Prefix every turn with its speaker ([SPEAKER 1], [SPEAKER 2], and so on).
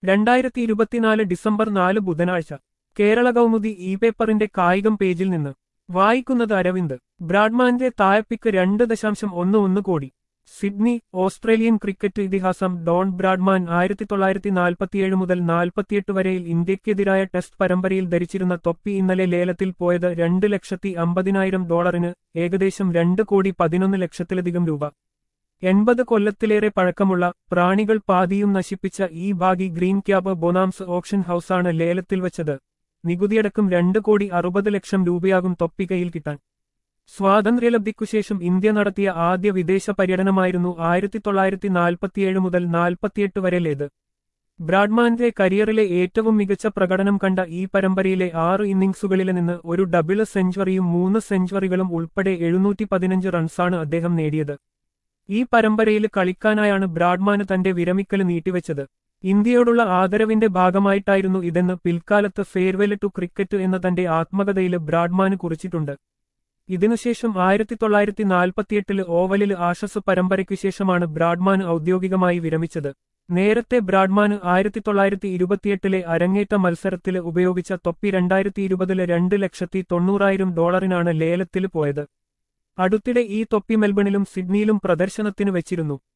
[SPEAKER 1] രണ്ടായിരത്തി ഇരുപത്തിനാല് ഡിസംബർ നാല് ബുധനാഴ്ച കേരള കൗമുദി ഇ പേപ്പറിന്റെ കായികം പേജിൽ നിന്ന് വായിക്കുന്നത് അരവിന്ദ് ബ്രാഡ്മാന്റെ താഴപ്പിക്ക് രണ്ട് ദശാംശം ഒന്ന് ഒന്ന് കോടി സിഡ്നി ഓസ്ട്രേലിയൻ ക്രിക്കറ്റ് ഇതിഹാസം ഡോൺ ബ്രാഡ്മാൻ ആയിരത്തി തൊള്ളായിരത്തി നാൽപ്പത്തിയേഴ് മുതൽ നാൽപ്പത്തിയെട്ട് വരെയിൽ ഇന്ത്യക്കെതിരായ ടെസ്റ്റ് പരമ്പരയിൽ ധരിച്ചിരുന്ന തൊപ്പി ഇന്നലെ ലേലത്തിൽ പോയത് രണ്ട് ലക്ഷത്തി അമ്പതിനായിരം ഡോളറിന് ഏകദേശം രണ്ട് കോടി പതിനൊന്ന് ലക്ഷത്തിലധികം രൂപ എൺപത് കൊല്ലത്തിലേറെ പഴക്കമുള്ള പ്രാണികൾ പാതിയും നശിപ്പിച്ച ഈ ഭാഗി ഗ്രീൻ ക്യാബ് ബൊനാംസ് ഓപ്ഷൻ ഹൌസാണ് ലേലത്തിൽ വച്ചത് നികുതിയടക്കം രണ്ട് കോടി അറുപത് ലക്ഷം രൂപയാകും തൊപ്പി കയ്യിൽ കിട്ടാൻ സ്വാതന്ത്ര്യലബ്ധിക്കുശേഷം ഇന്ത്യ നടത്തിയ ആദ്യ വിദേശ പര്യടനമായിരുന്നു ആയിരത്തി തൊള്ളായിരത്തി നാൽപ്പത്തിയേഴ് മുതൽ നാൽപ്പത്തിയെട്ട് വരെലേത് ബ്രാഡ്മാന്റെ കരിയറിലെ ഏറ്റവും മികച്ച പ്രകടനം കണ്ട ഈ പരമ്പരയിലെ ആറ് ഇന്നിംഗ്സുകളിലെ നിന്ന് ഒരു ഡബിൾ സെഞ്ചുറിയും മൂന്ന് സെഞ്ചുറികളും ഉൾപ്പെടെ എഴുന്നൂറ്റി പതിനഞ്ച് റൺസാണ് അദ്ദേഹം നേടിയത് ഈ പരമ്പരയിൽ കളിക്കാനായാണ് ബ്രാഡ്മാന് തന്റെ വിരമിക്കൽ നീട്ടിവെച്ചത് ഇന്ത്യയോടുള്ള ആദരവിന്റെ ഭാഗമായിട്ടായിരുന്നു ഇതെന്ന് പിൽക്കാലത്ത് ഫെയർവെൽ ടു ക്രിക്കറ്റ് എന്ന തന്റെ ആത്മകഥയിൽ ബ്രാഡ്മാന് കുറിച്ചിട്ടുണ്ട് ഇതിനുശേഷം ആയിരത്തി തൊള്ളായിരത്തി നാൽപ്പത്തിയെട്ടില് ഓവലിൽ ആഷസ് പരമ്പരയ്ക്കു ശേഷമാണ് ബ്രാഡ്മാൻ ഔദ്യോഗികമായി വിരമിച്ചത് നേരത്തെ ബ്രാഡ്മാന് ആയിരത്തി തൊള്ളായിരത്തി ഇരുപത്തിയെട്ടിലെ അരങ്ങേറ്റ മത്സരത്തിൽ ഉപയോഗിച്ച തൊപ്പി രണ്ടായിരത്തി ഇരുപതിലെ രണ്ട് ലക്ഷത്തി തൊണ്ണൂറായിരം ഡോളറിനാണ് ലേലത്തിൽ പോയത് അടുത്തിടെ ഈ തൊപ്പി മെൽബണിലും സിഡ്നിയിലും പ്രദർശനത്തിന് വെച്ചിരുന്നു